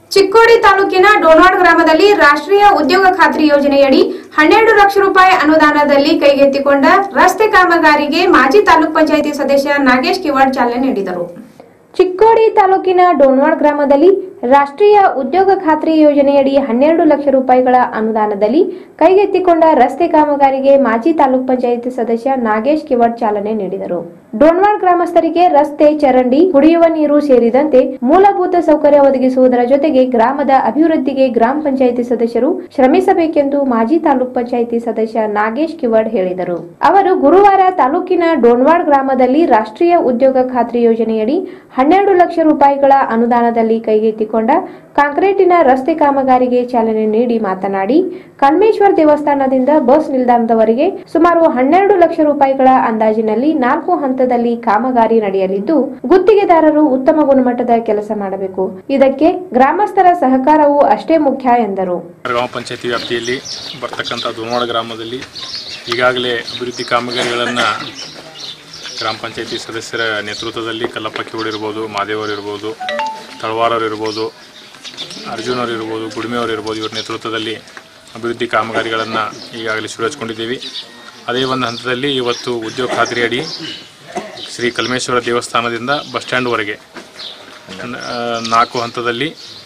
ಚಿಕ್ಕೋಡಿ ತಾಲೂಕಿನ ಡೋನ್ವಾಡ್ ಗ್ರಾಮದಲ್ಲಿ ರಾಷ್ಟ್ರೀಯ ಉದ್ಯೋಗ ಖಾತ್ರಿ ಯೋಜನೆಯಡಿ ಹನ್ನೆರಡು ಲಕ್ಷ ರೂಪಾಯಿ ಅನುದಾನದಲ್ಲಿ ಕೈಗೆತ್ತಿಕೊಂಡ ರಸ್ತೆ ಕಾಮಗಾರಿಗೆ ಮಾಜಿ ತಾಲೂಕ್ ಪಂಚಾಯಿತಿ ಸದಸ್ಯ ನಾಗೇಶ್ ಕಿವಾಡ್ ಚಾಲನೆ ನೀಡಿದರು ಚಿಕ್ಕೋಡಿ ತಾಲೂಕಿನ ಡೋನ್ವಾಡ್ ಗ್ರಾಮದಲ್ಲಿ ರಾಷ್ಟ್ರೀಯ ಉದ್ಯೋಗ ಖಾತ್ರಿ ಯೋಜನೆಯಡಿ ಹನ್ನೆರಡು ಲಕ್ಷ ರೂಪಾಯಿಗಳ ಅನುದಾನದಲ್ಲಿ ಕೈಗೆತ್ತಿಕೊಂಡ ರಸ್ತೆ ಕಾಮಗಾರಿಗೆ ಮಾಜಿ ತಾಲೂಕ್ ಪಂಚಾಯಿತಿ ಸದಸ್ಯ ನಾಗೇಶ್ ಕಿವಡ್ ಚಾಲನೆ ನೀಡಿದರು ಡೋನ್ವಾಡ್ ಗ್ರಾಮಸ್ಥರಿಗೆ ರಸ್ತೆ ಚರಂಡಿ ಕುಡಿಯುವ ನೀರು ಸೇರಿದಂತೆ ಮೂಲಭೂತ ಸೌಕರ್ಯ ಒದಗಿಸುವುದರ ಜೊತೆಗೆ ಗ್ರಾಮದ ಅಭಿವೃದ್ಧಿಗೆ ಗ್ರಾಮ ಪಂಚಾಯಿತಿ ಸದಸ್ಯರು ಶ್ರಮಿಸಬೇಕೆಂದು ಮಾಜಿ ತಾಲೂಕ್ ಪಂಚಾಯಿತಿ ಸದಸ್ಯ ನಾಗೇಶ್ ಕಿವಡ್ ಹೇಳಿದರು ಅವರು ಗುರುವಾರ ತಾಲೂಕಿನ ಡೋನ್ವಾಡ್ ಗ್ರಾಮದಲ್ಲಿ ರಾಷ್ಟ್ರೀಯ ಉದ್ಯೋಗ ಖಾತ್ರಿ ಯೋಜನೆಯಡಿ ಹನ್ನೆರಡು ಲಕ್ಷ ರೂಪಾಯಿಗಳ ಅನುದಾನದಲ್ಲಿ ಕೈಗೆತ್ತಿಕೊಂಡ ಕಾಂಕ್ರೀಟಿನ ರಸ್ತೆ ಕಾಮಗಾರಿಗೆ ಚಾಲನೆ ನೀಡಿ ಮಾತನಾಡಿ ಕಲ್ಮೇಶ್ವರ್ ದೇವಸ್ಥಾನದಿಂದ ಬಸ್ ನಿಲ್ದಾಣದವರೆಗೆ ಸುಮಾರು ಹನ್ನೆರಡು ಲಕ್ಷ ರೂಪಾಯಿಗಳ ಅಂದಾಜಿನಲ್ಲಿ ನಾಲ್ಕು ಹಂತದಲ್ಲಿ ಕಾಮಗಾರಿ ನಡೆಯಲಿದ್ದು ಗುತ್ತಿಗೆದಾರರು ಉತ್ತಮ ಗುಣಮಟ್ಟದ ಕೆಲಸ ಮಾಡಬೇಕು ಇದಕ್ಕೆ ಗ್ರಾಮಸ್ಥರ ಸಹಕಾರವೂ ಅಷ್ಟೇ ಮುಖ್ಯ ಎಂದರು ಗ್ರಾಮ ಪಂಚಾಯತಿ ವ್ಯಾಪ್ತಿಯಲ್ಲಿ ಬರ್ತಕ್ಕಂಥ ದುರ್ವಾಡ ಗ್ರಾಮದಲ್ಲಿ ಈಗಾಗಲೇ ಅಭಿವೃದ್ಧಿ ಕಾಮಗಾರಿಗಳನ್ನು ಗ್ರಾಮ ಪಂಚಾಯತಿ ಸದಸ್ಯರ ನೇತೃತ್ವದಲ್ಲಿ ಕಲ್ಲಪ್ಪ ಕಿವಡ್ ಇರ್ಬೋದು ಮಾದೇವರು ಇರ್ಬೋದು ತಳವಾರವ್ರು ಇರ್ಬೋದು ಅರ್ಜುನವ್ರು ಇರ್ಬೋದು ಗುಡಿಮೆಯವರು ಇರ್ಬೋದು ಇವ್ರ ನೇತೃತ್ವದಲ್ಲಿ ಅಭಿವೃದ್ಧಿ ಕಾಮಗಾರಿಗಳನ್ನು ಈಗಾಗಲೇ ಶುರು ಹಚ್ಕೊಂಡಿದ್ದೀವಿ ಅದೇ ಒಂದು ಹಂತದಲ್ಲಿ ಇವತ್ತು ಉದ್ಯೋಗ ಖಾತ್ರಿ ಅಡಿ ಶ್ರೀ ಕಲ್ಮೇಶ್ವರ ದೇವಸ್ಥಾನದಿಂದ ಬಸ್ ಸ್ಟ್ಯಾಂಡ್ವರೆಗೆ ಆ, ನಾಲ್ಕು ಹಂತದಲ್ಲಿ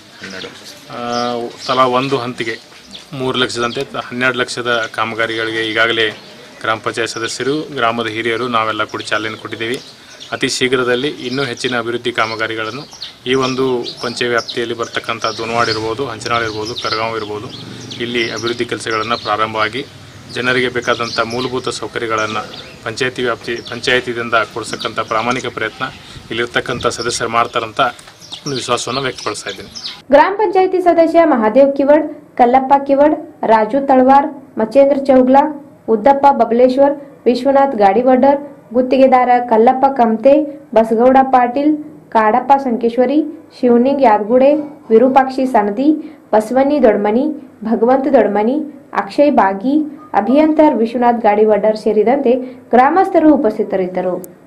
ಆ, ತಲಾ ಒಂದು ಹಂತಿಗೆ ಮೂರು ಲಕ್ಷದಂತೆ ತ- ಹನ್ನೆರಡು ಲಕ್ಷದ ಕಾಮಗಾರಿಗಳಿಗೆ ಈಗಾಗಲೇ ಗ್ರಾಮ ಪಂಚಾಯತ್ ಸದಸ್ಯರು ಗ್ರಾಮದ ಹಿರಿಯರು ನಾವೆಲ್ಲ ಕೂಡಿ ಚಾಲನೆ ಕೊಟ್ಟಿದ್ದೀವಿ ಅತಿ ಶೀಘ್ರದಲ್ಲಿ ಇನ್ನೂ ಹೆಚ್ಚಿನ ಅಭಿವೃದ್ಧಿ ಕಾಮಗಾರಿಗಳನ್ನು ಈ ಒಂದು ಪಂಚಾಯ ವ್ಯಾಪ್ತಿಯಲ್ಲಿ ಬರ್ತಕ್ಕಂಥ ದುನ್ವಾಡ್ ಇರ್ಬೋದು ಹಂಚನಾಳ್ ಇರ್ಬೋದು ಕರಗಾಂವ್ ಇರ್ಬೋದು ಇಲ್ಲಿ ಅಭಿವೃದ್ಧಿ ಕೆಲಸಗಳನ್ನು ಪ್ರಾರಂಭವಾಗಿ ಜನರಿಗೆ ಬೇಕಾದಂಥ ಮೂಲಭೂತ ಸೌಕರ್ಯಗಳನ್ನು ಪಂಚಾಯತಿ ವ್ಯಾಪ್ತಿ ಪಂಚಾಯತಿದಿಂದ ಕೊಡಿಸಕ್ಕಂಥ ಪ್ರಾಮಾಣಿಕ ಪ್ರಯತ್ನ ಇಲ್ಲಿರ್ತಕ್ಕಂಥ ಸದಸ್ಯರು ಮಾಡ್ತಾರಂತ ಒಂದು ವಿಶ್ವಾಸವನ್ನು ವ್ಯಕ್ತಪಡಿಸ್ತಾ ಇದ್ದೀನಿ ಗ್ರಾಮ ಪಂಚಾಯಿತಿ ಸದಸ್ಯ ಮಹಾದೇವ್ ಕಿವಡ್ ಕಲ್ಲಪ್ಪ ಕಿವಡ್ ರಾಜು ತಳವಾರ್ ಮಚೇಂದ್ರ ಚೌಗ್ಲಾ ಉದ್ದಪ್ಪ ಬಬಲೇಶ್ವರ್ ವಿಶ್ವನಾಥ್ ಗಾಡಿವಡ್ಡರ್ ಗುತ್ತಿಗೆದಾರ ಕಲ್ಲಪ್ಪ ಕಮ್ತೆ ಬಸಗೌಡ ಪಾಟೀಲ್ ಕಾಡಪ್ಪ ಸಂಕೇಶ್ವರಿ ಶಿವನಿಂಗ್ ಯಾದಗುಡೆ ವಿರೂಪಾಕ್ಷಿ ಸನದಿ ಬಸವನ್ನಿ ದೊಡ್ಮನಿ ಭಗವಂತ ದೊಡ್ಮನಿ ಅಕ್ಷಯ್ ಬಾಗಿ ಅಭಿಯಂತರ್ ವಿಶ್ವನಾಥ್ ಗಾಡಿವಡ್ಡರ್ ಸೇರಿದಂತೆ ಗ್ರಾಮಸ್ಥರು ಉಪಸ್ಥಿತರಿದ್ದರು